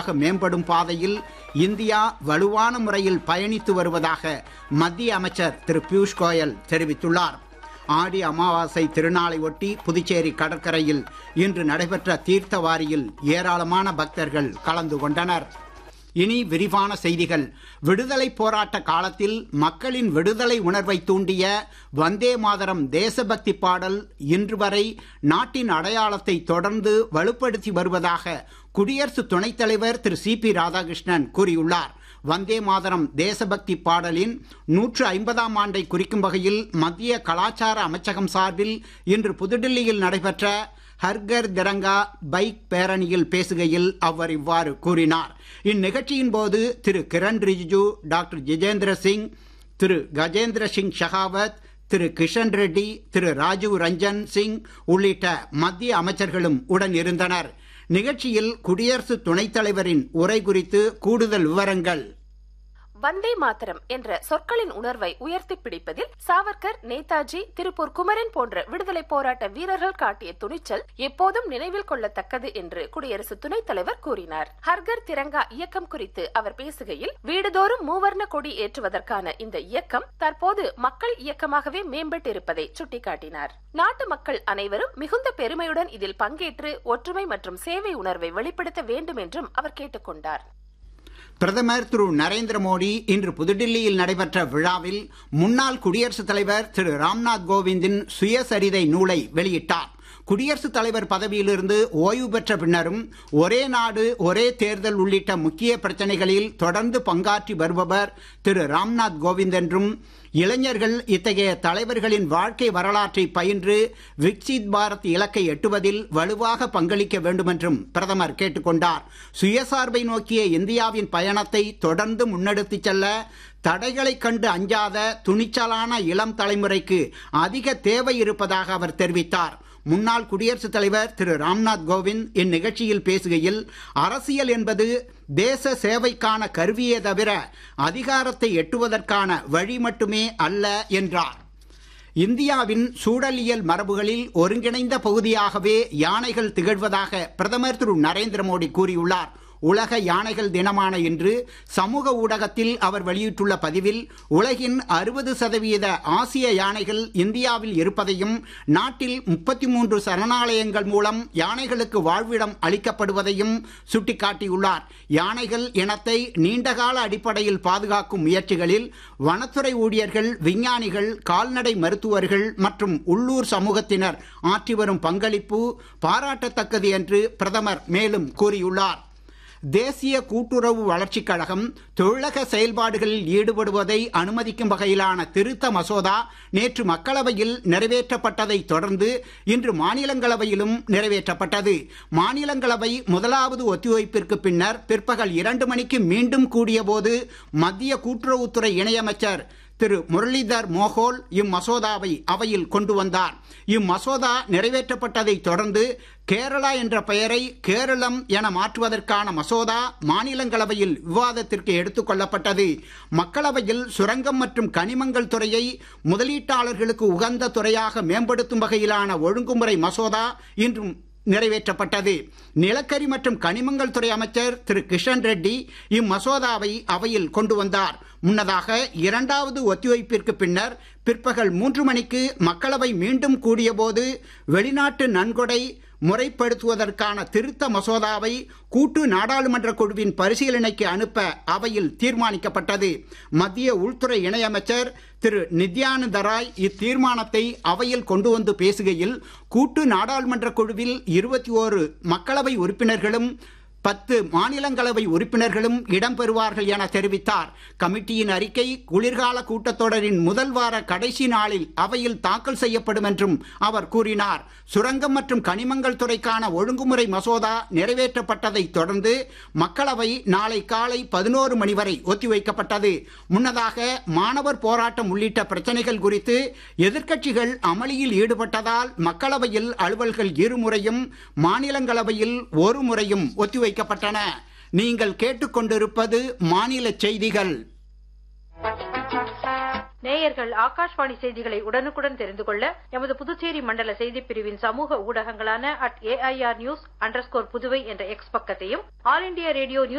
துறையாக மேம்படும் பாதையில் இந்தியா வலுவான முறையில் பயணித்து வருவதாக மத்திய அமைச்சர் திரு பியூஷ் கோயல் தெரிவித்துள்ளார் ஆடி அமாவாசை திருநாளை ஒட்டி புதுச்சேரி கடற்கரையில் இன்று நடைபெற்ற தீர்த்தவாரியில் ஏராளமான பக்தர்கள் கலந்து கொண்டனர் இனி விரிவான செய்திகள் விடுதலை போராட்ட காலத்தில் மக்களின் விடுதலை உணர்வை தூண்டிய வந்தே மாதரம் தேசபக்தி பாடல் இன்று வரை நாட்டின் அடையாளத்தை தொடர்ந்து வலுப்படுத்தி வருவதாக குடியரசு துணைத் தலைவர் திரு சி பி ராதாகிருஷ்ணன் கூறியுள்ளார் வந்தே மாதரம் தேசபக்தி பாடலின் நூற்று ஐம்பதாம் ஆண்டை குறிக்கும் வகையில் மத்திய கலாச்சார அமைச்சகம் சார்பில் இன்று புதுடில்லியில் நடைபெற்ற ஹர்கர் திரங்கா பைக் பேரணியில் பேசுகையில் அவர் இவ்வாறு கூறினார் இந்நிகழ்ச்சியின் போது திரு கிரண் ரிஜிஜு டாக்டர் ஜிதேந்திர சிங் திரு கஜேந்திர சிங் ஷெகாவத் திரு கிஷன் ரெட்டி திரு ராஜீவ் ரஞ்சன் சிங் உள்ளிட்ட மத்திய அமைச்சர்களும் உடன் இருந்தனர் நிகழ்ச்சியில் குடியரசு துணைத் தலைவரின் உரை குறித்து கூடுதல் விவரங்கள் வந்தே மாதரம் என்ற சொற்களின் உணர்வை உயர்த்தி பிடிப்பதில் சாவர்கர் நேதாஜி திருப்பூர் குமரன் போன்ற விடுதலை போராட்ட வீரர்கள் காட்டிய துணிச்சல் எப்போதும் நினைவில் கொள்ளத்தக்கது என்று குடியரசு துணைத் தலைவர் கூறினார் ஹர்கர் திரங்கா இயக்கம் குறித்து அவர் பேசுகையில் வீடுதோறும் மூவர்ண கொடி ஏற்றுவதற்கான இந்த இயக்கம் தற்போது மக்கள் இயக்கமாகவே மேம்பட்டிருப்பதை சுட்டிக்காட்டினார் நாட்டு மக்கள் அனைவரும் மிகுந்த பெருமையுடன் இதில் பங்கேற்று ஒற்றுமை மற்றும் சேவை உணர்வை வெளிப்படுத்த வேண்டும் என்றும் அவர் கேட்டுக்கொண்டார் பிரதமர் திரு நரேந்திர மோடி இன்று புதுடில்லியில் நடைபெற்ற விழாவில் முன்னாள் குடியரசுத் தலைவர் திரு ராம்நாத் கோவிந்தின் சுயசரிதை நூலை வெளியிட்டார் குடியரசுத் தலைவர் பதவியிலிருந்து ஓய்வு பெற்ற பின்னரும் ஒரே நாடு ஒரே தேர்தல் உள்ளிட்ட முக்கிய பிரச்சனைகளில் தொடர்ந்து பங்காற்றி வருபவர் திரு ராம்நாத் கோவிந்த் என்றும் இளைஞர்கள் இத்தகைய தலைவர்களின் வாழ்க்கை வரலாற்றை பயின்று விக்சித் பாரத் இலக்கை எட்டுவதில் வலுவாக பங்களிக்க வேண்டுமென்றும் பிரதமர் கேட்டுக்கொண்டார் சுயசார்பை நோக்கிய இந்தியாவின் பயணத்தை தொடர்ந்து முன்னெடுத்துச் செல்ல தடைகளை கண்டு அஞ்சாத துணிச்சலான இளம் தலைமுறைக்கு அதிக தேவை இருப்பதாக அவர் தெரிவித்தார் முன்னாள் குடியரசுத் தலைவர் திரு ராம்நாத் கோவிந்த் இந்நிகழ்ச்சியில் பேசுகையில் அரசியல் என்பது தேச சேவைக்கான கருவியே தவிர அதிகாரத்தை எட்டுவதற்கான வழி மட்டுமே அல்ல என்றார் இந்தியாவின் சூழலியல் மரபுகளில் ஒருங்கிணைந்த பகுதியாகவே யானைகள் திகழ்வதாக பிரதமர் திரு நரேந்திர மோடி கூறியுள்ளார் உலக யானைகள் தினமான இன்று சமூக ஊடகத்தில் அவர் வெளியிட்டுள்ள பதிவில் உலகின் அறுபது சதவீத ஆசிய யானைகள் இந்தியாவில் இருப்பதையும் நாட்டில் முப்பத்தி மூன்று சரணாலயங்கள் மூலம் யானைகளுக்கு வாழ்விடம் அளிக்கப்படுவதையும் சுட்டிக்காட்டியுள்ளார் யானைகள் இனத்தை நீண்டகால அடிப்படையில் பாதுகாக்கும் முயற்சிகளில் வனத்துறை ஊழியர்கள் விஞ்ஞானிகள் கால்நடை மருத்துவர்கள் மற்றும் உள்ளூர் சமூகத்தினர் ஆற்றி வரும் பங்களிப்பு பாராட்டத்தக்கது என்று பிரதமர் மேலும் கூறியுள்ளார் தேசிய கூட்டுறவு வளர்ச்சிக் கழகம் தொழிலக செயல்பாடுகளில் ஈடுபடுவதை அனுமதிக்கும் வகையிலான திருத்த மசோதா நேற்று மக்களவையில் நிறைவேற்றப்பட்டதை தொடர்ந்து இன்று மாநிலங்களவையிலும் நிறைவேற்றப்பட்டது மாநிலங்களவை முதலாவது ஒத்திவைப்பிற்கு பின்னர் பிற்பகல் இரண்டு மணிக்கு மீண்டும் கூடியபோது மத்திய கூட்டுறவுத்துறை இணையமைச்சர் திரு முரளிதர் மோகோல் இம்மசோதாவை அவையில் கொண்டு வந்தார் இம்மசோதா நிறைவேற்றப்பட்டதை தொடர்ந்து கேரளா என்ற பெயரை கேரளம் என மாற்றுவதற்கான மசோதா மாநிலங்களவையில் விவாதத்திற்கு எடுத்துக் கொள்ளப்பட்டது மக்களவையில் சுரங்கம் மற்றும் கனிமங்கள் துறையை முதலீட்டாளர்களுக்கு உகந்த துறையாக மேம்படுத்தும் வகையிலான ஒழுங்குமுறை மசோதா இன்றும் நிறைவேற்றப்பட்டது நிலக்கரி மற்றும் கனிமங்கள் துறை அமைச்சர் திரு கிஷன் ரெட்டி இம்மசோதாவை அவையில் கொண்டு வந்தார் முன்னதாக இரண்டாவது ஒத்திவைப்பிற்கு பின்னர் பிற்பகல் மூன்று மணிக்கு மக்களவை மீண்டும் கூடியபோது வெளிநாட்டு நன்கொடை முறைப்படுத்துவதற்கான திருத்த மசோதாவை கூட்டு நாடாளுமன்ற குழுவின் பரிசீலனைக்கு அனுப்ப அவையில் தீர்மானிக்கப்பட்டது மத்திய உள்துறை இணையமைச்சர் திரு நித்யானந்த ராய் இத்தீர்மானத்தை அவையில் கொண்டு வந்து பேசுகையில் கூட்டு நாடாளுமன்ற குழுவில் இருபத்தி ஓரு மக்களவை உறுப்பினர்களும் பத்து மாநிலங்களவை உறுப்பினர்களும் இடம்பெறுவார்கள் என தெரிவித்தார் கமிட்டியின் அறிக்கை குளிர்கால கூட்டத்தொடரின் முதல் வார கடைசி நாளில் அவையில் தாக்கல் செய்யப்படும் என்றும் அவர் கூறினார் சுரங்கம் மற்றும் கனிமங்கள் துறைக்கான ஒழுங்குமுறை மசோதா நிறைவேற்றப்பட்டதை தொடர்ந்து மக்களவை நாளை காலை பதினோரு மணி வரை ஒத்திவைக்கப்பட்டது முன்னதாக மாணவர் போராட்டம் உள்ளிட்ட பிரச்சனைகள் குறித்து எதிர்க்கட்சிகள் அமளியில் ஈடுபட்டதால் மக்களவையில் அலுவல்கள் இருமுறையும் மாநிலங்களவையில் ஒரு முறையும் ஒத்திவை வைக்கப்பட்டன நீங்கள் கேட்டுக்கொண்டிருப்பது மாநில செய்திகள் நேயர்கள் ஆகாஷ்வாணி செய்திகளை உடனுக்குடன் தெரிந்து கொள்ள எமது புதுச்சேரி மண்டல செய்திப் பிரிவின் சமூக ஊடகங்களான at AIR news underscore Puduvai என்ற எக்ஸ் பக்கத்தையும் ஆல் இண்டியா ரேடியோ